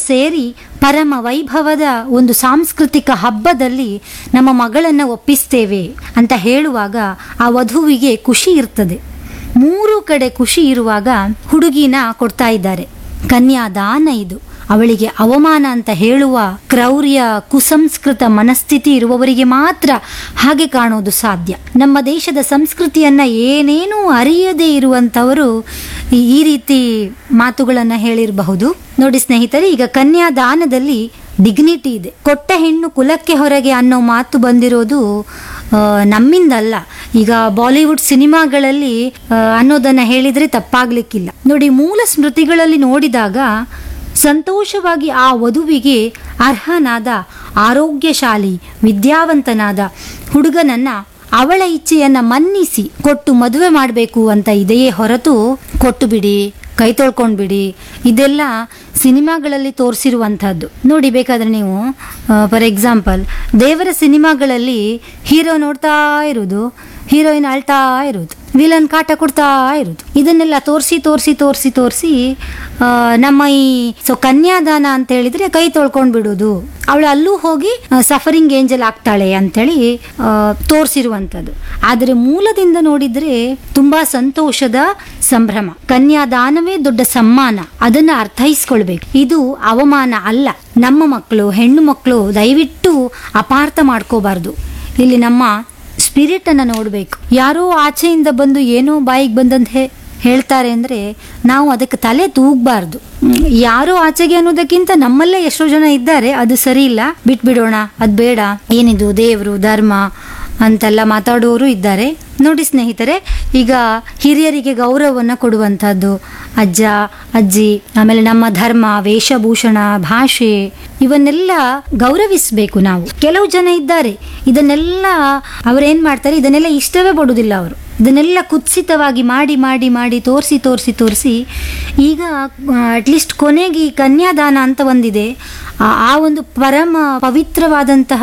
ಸೇರಿ ಪರಮ ವೈಭವದ ಒಂದು ಸಾಂಸ್ಕೃತಿಕ ಹಬ್ಬದಲ್ಲಿ ನಮ್ಮ ಮಗಳನ್ನು ಒಪ್ಪಿಸ್ತೇವೆ ಅಂತ ಹೇಳುವಾಗ ಆ ವಧುವಿಗೆ ಖುಷಿ ಇರ್ತದೆ ಮೂರು ಕಡೆ ಖುಷಿ ಇರುವಾಗ ಹುಡುಗಿನ ಕೊಡ್ತಾ ಇದ್ದಾರೆ ಕನ್ಯಾದಾನ ಇದು ಅವಳಿಗೆ ಅವಮಾನ ಅಂತ ಹೇಳುವ ಕ್ರೌರ್ಯ ಕುಸಂಸ್ಕೃತ ಮನಸ್ಥಿತಿ ಇರುವವರಿಗೆ ಮಾತ್ರ ಹಾಗೆ ಕಾಣೋದು ಸಾಧ್ಯ ನಮ್ಮ ದೇಶದ ಸಂಸ್ಕೃತಿಯನ್ನ ಏನೇನೂ ಅರಿಯದೇ ಇರುವಂಥವರು ಈ- ಈ ರೀತಿ ಮಾತುಗಳನ್ನು ಹೇಳಿರಬಹುದು ನೋಡಿ ಸ್ನೇಹಿತರೆ ಈಗ ಕನ್ಯಾದಾನದಲ್ಲಿ ಡಿಗ್ನಿಟಿ ಇದೆ ಕೊಟ್ಟ ಹೆಣ್ಣು ಕುಲಕ್ಕೆ ಹೊರಗೆ ಅನ್ನೋ ಮಾತು ಬಂದಿರೋದು ಆ, ನಮ್ಮಿಂದಲ್ಲ ಈಗ ಬಾಲಿವುಡ್ ಸಿನಿಮಾಗಳಲ್ಲಿ ಆ, ಅನ್ನೋದನ್ನ ಹೇಳಿದ್ರೆ ತಪ್ಪಾಗ್ಲಿಕ್ಕಿಲ್ಲ ನೋಡಿ ಮೂಲ ಸ್ಮೃತಿಗಳಲ್ಲಿ ನೋಡಿದಾಗ ಸಂತೋಷವಾಗಿ ಆ ವಧುವಿಗೆ ಅರ್ಹನಾದ ಆರೋಗ್ಯಶಾಲಿ ವಿದ್ಯಾವಂತನಾದ ಹುಡುಗನನ್ನ ಅವಳ ಇಚ್ಛೆಯನ್ನ ಮನ್ನಿಸಿ ಕೊಟ್ಟು ಮದುವೆ ಮಾಡಬೇಕು ಅಂತ ಇದೆಯೇ ಹೊರತು ಕೊಟ್ಟು ಬಿಡಿ ಕೈ ತೊಳ್ಕೊಂಡು ಬಿಡಿ ಇದೆಲ್ಲ ಸಿನಿಮಾಗಳಲ್ಲಿ ತೋರಿಸಿರುವಂಥದ್ದು ನೋಡಿ ಬೇಕಾದ್ರೆ ನೀವು ಫಾರ್ ಎಕ್ಸಾಂಪಲ್ ದೇವರ ಸಿನಿಮಾಗಳಲ್ಲಿ ಹೀರೋ ನೋಡ್ತಾ ಇರೋದು ಹೀರೋಯಿನ್ ಅಳ್ತಾ ಇರೋದು ವಿಲನ್ ಕಾಟ ಕೊಡ್ತಾ ಇರೋದು ಇದನ್ನೆಲ್ಲ ತೋರಿಸಿ ತೋರಿಸಿ ತೋರಿಸಿ ತೋರಿಸಿ ನಮ್ಮ ಈ ಸೊ ಕನ್ಯಾದಾನ ಅಂತ ಹೇಳಿದ್ರೆ ಕೈ ತೊಳ್ಕೊಂಡು ಬಿಡೋದು ಅವಳು ಅಲ್ಲೂ ಹೋಗಿ ಸಫರಿಂಗ್ ಏಂಜಲ್ ಆಗ್ತಾಳೆ ಅಂತೇಳಿ ತೋರಿಸಿರುವಂಥದ್ದು ಆದರೆ ಮೂಲದಿಂದ ನೋಡಿದ್ರೆ ತುಂಬಾ ಸಂತೋಷದ ಸಂಭ್ರಮ ಕನ್ಯಾದಾನವೇ ದೊಡ್ಡ ಸಮ್ಮಾನ ಅದನ್ನ ಅರ್ಥೈಸ್ಕೊಳ್ಬೇಕು ಇದು ಅವಮಾನ ಅಲ್ಲ ನಮ್ಮ ಮಕ್ಕಳು ಹೆಣ್ಣು ಮಕ್ಕಳು ದಯವಿಟ್ಟು ಅಪಾರ್ಥ ಮಾಡ್ಕೋಬಾರ್ದು ಇಲ್ಲಿ ನಮ್ಮ ಸ್ಪಿರಿಟ್ ಅನ್ನ ನೋಡಬೇಕು ಯಾರೋ ಆಚೆಯಿಂದ ಬಂದು ಏನೋ ಬಾಯಿಗೆ ಬಂದಂತ ಹೇ- ಹೇಳ್ತಾರೆ ಅಂದ್ರೆ ನಾವು ಅದಕ್ಕೆ ತಲೆ ತೂಗಬಾರ್ದು ಯಾರೋ ಆಚೆಗೆ ಅನ್ನೋದಕ್ಕಿಂತ ನಮ್ಮಲ್ಲೇ ಎಷ್ಟೋ ಜನ ಇದ್ದಾರೆ ಅದು ಸರಿ ಇಲ್ಲ ಬಿಟ್ಬಿಡೋಣ ಅದು ಬೇಡ ಏನಿದು ದೇವರು ಧರ್ಮ ಅಂತೆಲ್ಲ ಮಾತಾಡುವವರು ಇದ್ದಾರೆ ನೋಡಿ ಸ್ನೇಹಿತರೆ ಈಗ ಹಿರಿಯರಿಗೆ ಗೌರವವನ್ನು ಕೊಡುವಂಥದ್ದು ಅಜ್ಜ ಅಜ್ಜಿ ಆಮೇಲೆ ನಮ್ಮ ಧರ್ಮ ವೇಷಭೂಷಣ ಭಾಷೆ ಇವನ್ನೆಲ್ಲ ಗೌರವಿಸಬೇಕು ನಾವು ಕೆಲವು ಜನ ಇದ್ದಾರೆ ಇದನ್ನೆಲ್ಲ ಅವ್ರೇನ್ ಮಾಡ್ತಾರೆ ಇದನ್ನೆಲ್ಲ ಇಷ್ಟವೇ ಪಡುವುದಿಲ್ಲ ಅವರು ಇದನ್ನೆಲ್ಲ ಕುತ್ಸಿತವಾಗಿ ಮಾಡಿ ಮಾಡಿ ಮಾಡಿ ತೋರಿಸಿ ತೋರಿಸಿ ತೋರಿಸಿ ಈಗ ಅಟ್ಲೀಸ್ಟ್ ಕೊನೆಗೆ ಈ ಕನ್ಯಾದಾನ ಅಂತ ಒಂದಿದೆ ಆ- ಆ ಒಂದು ಪರಮ ಪವಿತ್ರವಾದಂತಹ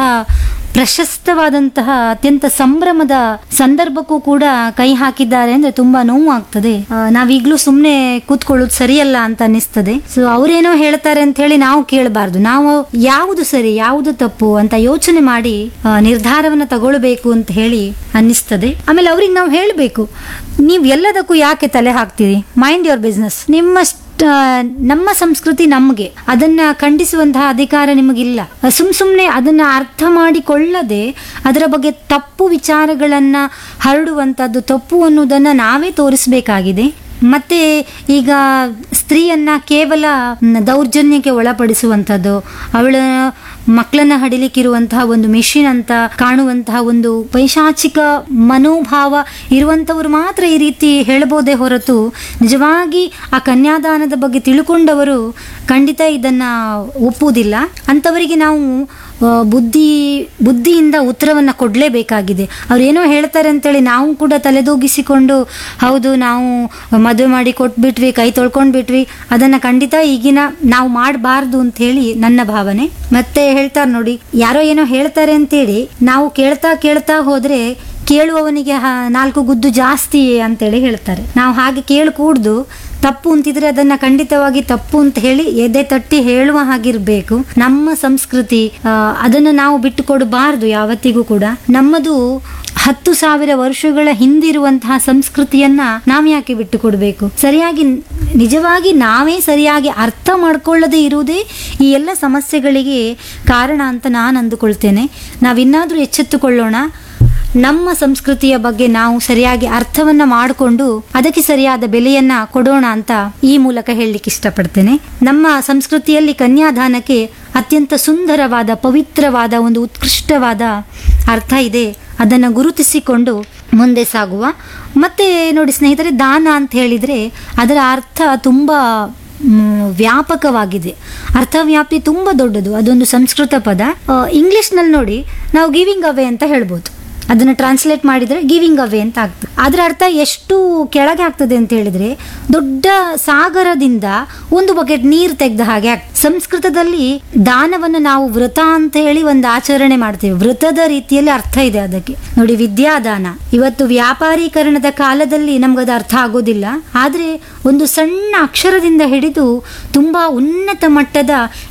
ಪ್ರಶಸ್ತವಾದಂತಹ ಅತ್ಯಂತ ಸಂಭ್ರಮದ ಸಂದರ್ಭಕ್ಕೂ ಕೂಡ ಕೈ ಹಾಕಿದ್ದಾರೆ ಅಂದ್ರೆ ತುಂಬಾ ನೋವು ಆಗ್ತದೆ ಆ, ನಾವೀಗ್ಲೂ ಸುಮ್ಮನೆ ಕೂತ್ಕೊಳ್ಳೋದು ಸರಿಯಲ್ಲ ಅಂತ ಅನಿಸ್ತದೆ ಸೊ ಅವ್ರೇನೋ ಹೇಳ್ತಾರೆ ಅಂತ ಹೇಳಿ ನಾವು ಕೇಳಬಾರ್ದು ನಾವು ಯಾವುದು ಸರಿ ಯಾವುದು ತಪ್ಪು ಅಂತ ಯೋಚನೆ ಮಾಡಿ ಆ, ನಿರ್ಧಾರವನ್ನ ತಗೊಳ್ಬೇಕು ಅಂತ ಹೇಳಿ ಅನ್ನಿಸ್ತದೆ ಆಮೇಲೆ ಅವ್ರಿಗೆ ನಾವು ಹೇಳಬೇಕು ನೀವು ಎಲ್ಲದಕ್ಕೂ ಯಾಕೆ ತಲೆ ಹಾಕ್ತೀರಿ ಮೈಂಡ್ ಯೋರ್ ಬಿಸ್ನೆಸ್ ನಿಮ್ಮ ಆ, ನಮ್ಮ ಸಂಸ್ಕೃತಿ ನಮಗೆ ಅದನ್ನ ಖಂಡಿಸುವಂತಹ ಅಧಿಕಾರ ನಿಮಗಿಲ್ಲ ಸುಮ್ ಸುಮ್ಮನೆ ಅದನ್ನ ಅರ್ಥ ಮಾಡಿಕೊಳ್ಳದೆ ಅದರ ಬಗ್ಗೆ ತಪ್ಪು ವಿಚಾರಗಳನ್ನ ಹರಡುವಂಥದ್ದು ತಪ್ಪು ಅನ್ನೋದನ್ನ ನಾವೇ ತೋರಿಸಬೇಕಾಗಿದೆ ಮತ್ತೆ ಈಗ ಸ್ತ್ರೀಯನ್ನ ಕೇವಲ ಮ್, ದೌರ್ಜನ್ಯಕ್ಕೆ ಒಳಪಡಿಸುವಂಥದ್ದು ಅವಳ ಮಕ್ಕಳನ್ನ ಹಡಿಲಿಕ್ಕಿರುವಂತಹ ಒಂದು ಮಿಷಿನ್ ಅಂತ ಕಾಣುವಂತಹ ಒಂದು ಪೈಶಾಚಿಕ ಮನೋಭಾವ ಇರುವಂಥವ್ರು ಮಾತ್ರ ಈ ರೀತಿ ಹೇಳ್ಬೋದೇ ಹೊರತು ನಿಜವಾಗಿ ಆ ಕನ್ಯಾದಾನದ ಬಗ್ಗೆ ತಿಳ್ಕೊಂಡವರು ಖಂಡಿತ ಇದನ್ನ ಒಪ್ಪುವುದಿಲ್ಲ ಅಂಥವರಿಗೆ ನಾವು ಆ, ಬುದ್ಧಿ ಬುದ್ಧಿಯಿಂದ ಉತ್ತರವನ್ನು ಕೊಡಲೇಬೇಕಾಗಿದೆ ಅವ್ರು ಏನೋ ಹೇಳ್ತಾರೆ ಅಂತೇಳಿ ನಾವು ಕೂಡ ತಲೆದೂಗಿಸಿಕೊಂಡು ಹೌದು ನಾವು ಮದುವೆ ಮಾಡಿ ಕೊಟ್ಬಿಟ್ವಿ ಕೈ ತೊಳ್ಕೊಂಡ್ಬಿಟ್ವಿ ಅದನ್ನ ಖಂಡಿತ ಈಗಿನ ನಾವು ಮಾಡಬಾರ್ದು ಅಂತ ಹೇಳಿ ನನ್ನ ಭಾವನೆ ಮತ್ತೆ ಹೇಳ್ತಾರೆ ನೋಡಿ ಯಾರೋ ಏನೋ ಹೇಳ್ತಾರೆ ಅಂತೇಳಿ ನಾವು ಕೇಳ್ತಾ ಕೇಳ್ತಾ ಹೋದ್ರೆ ಕೇಳುವವನಿಗೆ ಹ- ನಾಲ್ಕು ಗುದ್ದು ಜಾಸ್ತಿ ಅಂತೇಳಿ ಹೇಳ್ತಾರೆ ನಾವು ಹಾಗೆ ಕೇಳ್ಕೂಡ್ದು ತಪ್ಪು ಅಂತಿದ್ರೆ ಅದನ್ನ ಖಂಡಿತವಾಗಿ ತಪ್ಪು ಅಂತ ಹೇಳಿ ಎದೆ ತಟ್ಟಿ ಹೇಳುವ ಹಾಗಿರ್ಬೇಕು ನಮ್ಮ ಸಂಸ್ಕೃತಿ ಆ, ಅದನ್ನ ನಾವು ಬಿಟ್ಟು ಕೊಡಬಾರ್ದು ಯಾವತ್ತಿಗೂ ಕೂಡ ನಮ್ಮದು ಹತ್ತು ಸಾವಿರ ವರ್ಷಗಳ ಹಿಂದಿರುವಂತಹ ಸಂಸ್ಕೃತಿಯನ್ನ ನಾವು ಯಾಕೆ ಬಿಟ್ಟು ಕೊಡಬೇಕು ಸರಿಯಾಗಿ ನಿಜವಾಗಿ ನಾವೇ ಸರಿಯಾಗಿ ಅರ್ಥ ಮಾಡ್ಕೊಳ್ಳದೆ ಇರುವುದೇ ಈ ಎಲ್ಲ ಸಮಸ್ಯೆಗಳಿಗೆ ಕಾರಣ ಅಂತ ನಾನು ಅಂದುಕೊಳ್ತೇನೆ ನಾವಿನ್ನಾದ್ರೂ ಎಚ್ಚೆತ್ತುಕೊಳ್ಳೋಣ ನಮ್ಮ ಸಂಸ್ಕೃತಿಯ ಬಗ್ಗೆ ನಾವು ಸರಿಯಾಗಿ ಅರ್ಥವನ್ನ ಮಾಡಿಕೊಂಡು ಅದಕ್ಕೆ ಸರಿಯಾದ ಬೆಲೆಯನ್ನ ಕೊಡೋಣ ಅಂತ ಈ ಮೂಲಕ ಹೇಳಲಿಕ್ಕೆ ಇಷ್ಟಪಡ್ತೇನೆ ನಮ್ಮ ಸಂಸ್ಕೃತಿಯಲ್ಲಿ ಕನ್ಯಾದಾನಕ್ಕೆ ಅತ್ಯಂತ ಸುಂದರವಾದ ಪವಿತ್ರವಾದ ಒಂದು ಉತ್ಕೃಷ್ಟವಾದ ಅರ್ಥ ಇದೆ ಅದನ್ನು ಗುರುತಿಸಿಕೊಂಡು ಮುಂದೆ ಸಾಗುವ ಮತ್ತೆ ನೋಡಿ ಸ್ನೇಹಿತರೆ ದಾನ ಅಂತ ಹೇಳಿದ್ರೆ ಅದರ ಅರ್ಥ ತುಂಬಾ ಮ್, ವ್ಯಾಪಕವಾಗಿದೆ ಅರ್ಥವ್ಯಾಪ್ತಿ ತುಂಬಾ ದೊಡ್ಡದು ಅದೊಂದು ಸಂಸ್ಕೃತ ಪದ ಇಂಗ್ಲಿಷ್ನಲ್ಲಿ ನೋಡಿ ನಾವು ಗಿವಿಂಗ್ ಅವೇ ಅಂತ ಹೇಳ್ಬೋದು ಅದನ್ನ ಟ್ರಾನ್ಸ್ಲೇಟ್ ಮಾಡಿದ್ರೆ ಗಿವಿಂಗ್ ಅವೇ ಅಂತ ಆಗ್ತದೆ ಅದರ ಅರ್ಥ ಎಷ್ಟು ಕೆಳಗೆ ಆಗ್ತದೆ ಅಂತ ಹೇಳಿದ್ರೆ ದೊಡ್ಡ ಸಾಗರದಿಂದ ಒಂದು ಬಕೆಟ್ ನೀರು ತೆಗೆದ ಹಾಗೆ ಆಗ್ತದೆ ಸಂಸ್ಕೃತದಲ್ಲಿ ದಾನವನ್ನು ನಾವು ವೃತ ಅಂತ ಹೇಳಿ ಒಂದು ಆಚರಣೆ ಮಾಡ್ತೇವೆ ವೃತದ ರೀತಿಯಲ್ಲಿ ಅರ್ಥ ಇದೆ ಅದಕ್ಕೆ ನೋಡಿ ವಿದ್ಯಾದಾನ ಇವತ್ತು ವ್ಯಾಪಾರೀಕರಣದ ಕಾಲದಲ್ಲಿ ನಮ್ಗದು ಅರ್ಥ ಆಗೋದಿಲ್ಲ ಆದ್ರೆ ಒಂದು ಸಣ್ಣ ಅಕ್ಷರದಿಂದ ಹಿಡಿದು ತುಂಬಾ ಉನ್ನತ ಮಟ್ಟದ